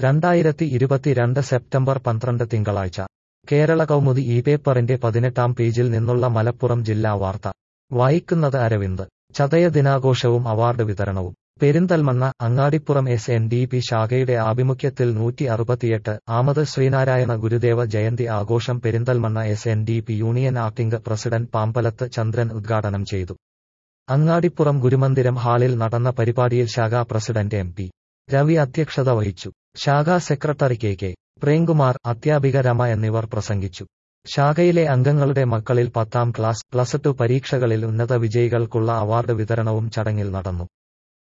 രണ്ടായിരത്തി ഇരുപത്തിരണ്ട് സെപ്റ്റംബർ പന്ത്രണ്ട് തിങ്കളാഴ്ച കേരള കൗമുദി ഈ പേപ്പറിന്റെ പതിനെട്ടാം പേജിൽ നിന്നുള്ള മലപ്പുറം ജില്ലാ വാർത്ത വായിക്കുന്നത് അരവിന്ദ് ചതയ ദിനാഘോഷവും അവാർഡ് വിതരണവും Perinthalmanna Angadipuram S N D P ശാഖയുടെ ആഭിമുഖ്യത്തിൽ നൂറ്റി അറുപത്തിയെട്ട് ആമത് ശ്രീനാരായണ ഗുരുദേവ ജയന്തി ആഘോഷം Perinthalmanna S N D P union acting president പാമ്പലത്ത് ചന്ദ്രൻ ഉദ്ഘാടനം ചെയ്തു അങ്ങാടിപ്പുറം ഗുരുമന്ദിരം ഹാളിൽ നടന്ന പരിപാടിയിൽ ശാഖാ പ്രസിഡന്റ് എം പി രവി അധ്യക്ഷത വഹിച്ചു ശാഖാ സെക്രട്ടറി കെ കെ പ്രേംകുമാർ അധ്യാപിക രമ എന്നിവർ പ്രസംഗിച്ചു ശാഖയിലെ അംഗങ്ങളുടെ മക്കളിൽ പത്താം ക്ലാസ് പ്ലസ് ടു പരീക്ഷകളിൽ ഉന്നത വിജയികൾക്കുള്ള അവാർഡ് വിതരണവും ചടങ്ങിൽ നടന്നു